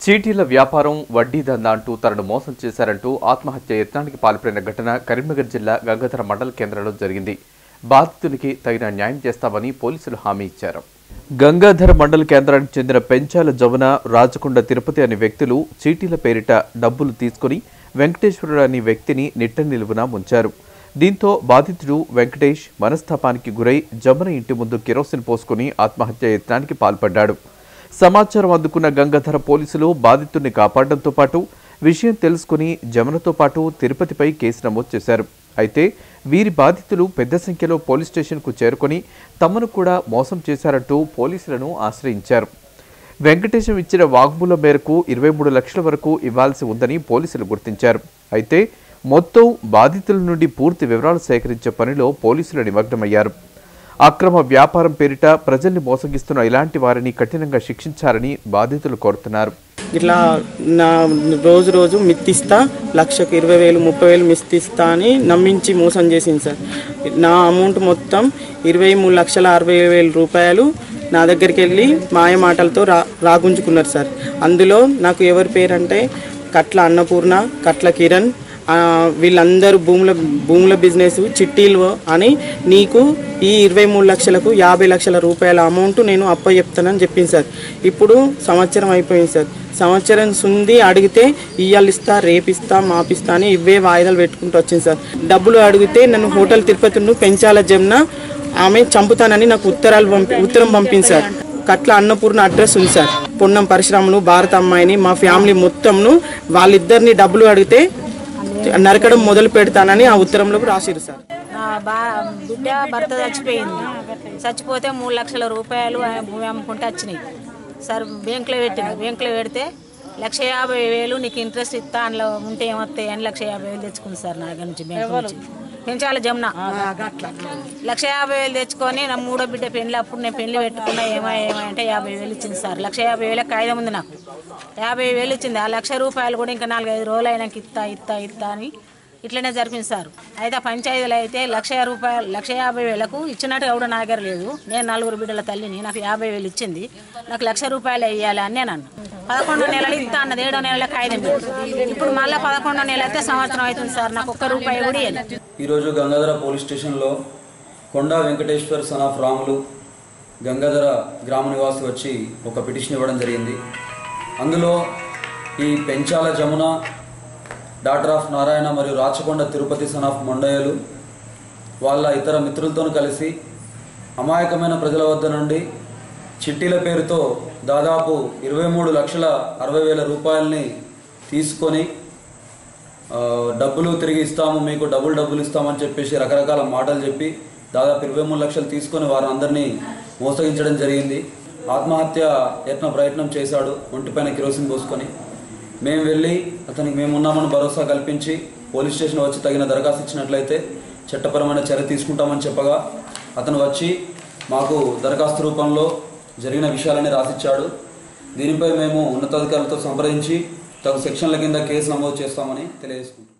చీటీల వ్యాపారం వడ్డీ దందా అంటూ తనను మోసం చేశారంటూ ఆత్మహత్య యత్నానికి పాల్పడిన ఘటన కరీంనగర్ జిల్లా గంగాధర మండల కేంద్రంలో జరిగింది బాధితునికి తగిన న్యాయం చేస్తామని పోలీసులు హామీ ఇచ్చారు గంగాధర మండల కేంద్రానికి చెందిన పెంచాల జమున రాచకొండ తిరుపతి అనే వ్యక్తులు చీటీల పేరిట డబ్బులు తీసుకుని వెంకటేశ్వరుడు అనే వ్యక్తిని నిట్ట నిలువున ముంచారు దీంతో బాధితుడు వెంకటేష్ మనస్తాపానికి గురై జమున ఇంటి ముందు కిరోసిన్ పోసుకుని ఆత్మహత్య యత్నానికి పాల్పడ్డాడు సమాచారం అందుకున్న గంగాధర పోలీసులు బాధితుడిని కాపాడడంతో పాటు విషయం తెలుసుకుని జమునతో పాటు తిరుపతిపై కేసు నమోదు చేశారు అయితే వీరి బాధితులు పెద్ద సంఖ్యలో పోలీస్ స్టేషన్కు చేరుకొని తమను కూడా మోసం చేశారంటూ పోలీసులను ఆశ్రయించారు వెంకటేశం ఇచ్చిన వాగ్మూలం మేరకు ఇరవై మూడు లక్షల వరకు ఇవ్వాల్సి ఉందని పోలీసులు గుర్తించారు అయితే మొత్తం బాధితుల నుండి పూర్తి వివరాలు సేకరించే పనిలో పోలీసులు నిమగ్నమయ్యారు అక్రమ వ్యాపారం పేరిట ప్రజల్ని మోసగిస్తున్న ఇలాంటి వారిని కఠినంగా శిక్షించాలని బాధితులు కోరుతున్నారు ఇట్లా నా రోజు రోజు మిత్తిస్తా లక్షకు ఇరవై వేలు ముప్పై వేలు మిత్తిస్తా అని నమ్మించి మోసం చేసింది సార్ నా అమౌంట్ మొత్తం ఇరవై మూడు లక్షల అరవై వేల రూపాయలు నా దగ్గరికి వెళ్ళి మాయ మాటలతో రా రాగుంచుకున్నారు సార్ అందులో నాకు ఎవరి పేరంటే కట్ల అన్నపూర్ణ కట్ల కిరణ్ ఆ, వీళ్ళందరూ భూముల భూముల బిజినెస్ చిట్టీలు అని నీకు ఈ ఇరవై మూడు లక్షలకు యాభై లక్షల రూపాయల అమౌంట్ నేను అప్ప చెప్తానని చెప్పింది సార్ ఇప్పుడు సంవత్సరం అయిపోయింది సార్ సంవత్సరం సుంది అడిగితే ఇయ్యాలు ఇస్తా రేపిస్తా మాపిస్తా అని ఇవే వాయిదాలు పెట్టుకుంటూ వచ్చింది సార్ డబ్బులు అడిగితే నన్ను హోటల్ తిరుపతి పెంచాల జమ్న ఆమె చంపుతానని నాకు ఉత్తరాలు పంపి ఉత్తరం పంపింది సార్ కట్ల అన్నపూర్ణ అడ్రస్ ఉంది సార్ పొన్నం పరిశ్రమలు భారత అమ్మాయిని మా ఫ్యామిలీ మొత్తంను వాళ్ళిద్దరిని డబ్బులు అడిగితే నరకడం మొదలు పెడతానని ఆ ఉత్తరంలో రాసిరు సార్ నా బా బిడ్డ భర్త చచ్చిపోయింది చచ్చిపోతే మూడు లక్షల రూపాయలు ఆయన భూమి అమ్ముకుంటే వచ్చినాయి సార్ బ్యాంకులో పెట్టింది బ్యాంకులో పెడితే లక్ష యాభై వేలు నీకు ఇంట్రెస్ట్ ఇస్తా అందులో ఉంటే ఏమొస్తాయి అని లక్ష యాభై వేలు తెచ్చుకుంది సార్ నా దగ్గర నుంచి బ్యాంకు నుంచి పెంచాలి జమున లక్ష యాభై వేలు తెచ్చుకొని నా మూడో బిడ్డ పెళ్లి అప్పుడు నేను పెళ్లి పెట్టుకున్నా ఏమో ఏమో అంటే యాభై వేలు ఇచ్చింది సార్ లక్ష యాభై వేల కాగితం ఉంది నాకు యాభై వేలు ఇచ్చింది ఆ లక్ష రూపాయలు కూడా ఇంకా నాలుగైదు రోజులు అయినాక ఇత్తా ఇత్తా ఇత్తా అని ఇట్లనే జరిపింది సార్ అయితే ఆ పంచాయతీలు అయితే లక్ష రూపాయలు లక్ష యాభై వేలకు ఇచ్చినట్టుగా కూడా నా దగ్గర లేదు నేను నలుగురు బిడ్డల తల్లిని నాకు యాభై వేలు ఇచ్చింది నాకు లక్ష రూపాయలు వేయాలి అని నేను అన్నా పదకొండో నెలలు ఇస్తా అన్నది ఏడో నెలల కాగితం పెట్టింది. ఇప్పుడు మళ్ళీ పదకొండో నెల అయితే సంవత్సరం అవుతుంది సార్ నాకు ఒక్క రూపాయి కూడా ఇవ్వలేదు ఈరోజు గంగాధర పోలీస్ స్టేషన్లో కొండా వెంకటేశ్వర్ సన్ ఆఫ్ రాములు గంగాధర గ్రామ నివాసి వచ్చి ఒక పిటిషన్ ఇవ్వడం జరిగింది అందులో ఈ పెంచాల జమున డాక్టర్ ఆఫ్ నారాయణ మరియు రాచకొండ తిరుపతి సన్ ఆఫ్ మొండయ్యలు వాళ్ళ ఇతర మిత్రులతో కలిసి అమాయకమైన ప్రజల వద్ద నుండి చిట్టీల పేరుతో దాదాపు ఇరవై మూడు లక్షల అరవై వేల రూపాయలని తీసుకొని ఆ, డబ్బులు తిరిగి ఇస్తాము మీకు డబ్బులు డబ్బులు ఇస్తామని చెప్పేసి రకరకాల మాటలు చెప్పి దాదాపు ఇరవై మూడు లక్షలు తీసుకొని వారిని అందరినీ మోసగించడం జరిగింది ఆత్మహత్య యత్న ప్రయత్నం చేశాడు ఒంటిపైన కిరోసిన్ పోసుకొని మేము వెళ్ళి అతనికి మేము ఉన్నామని భరోసా కల్పించి పోలీస్ స్టేషన్ వచ్చి తగిన దరఖాస్తు ఇచ్చినట్లయితే చట్టపరమైన చర్య తీసుకుంటామని చెప్పగా అతను వచ్చి మాకు దరఖాస్తు రూపంలో జరిగిన విషయాలని రాసిచ్చాడు దీనిపై మేము ఉన్నతాధికారులతో సంప్రదించి తగు సెక్షన్ల కింద కేసు నమోదు చేస్తామని తెలియజేసుకుంటున్నాం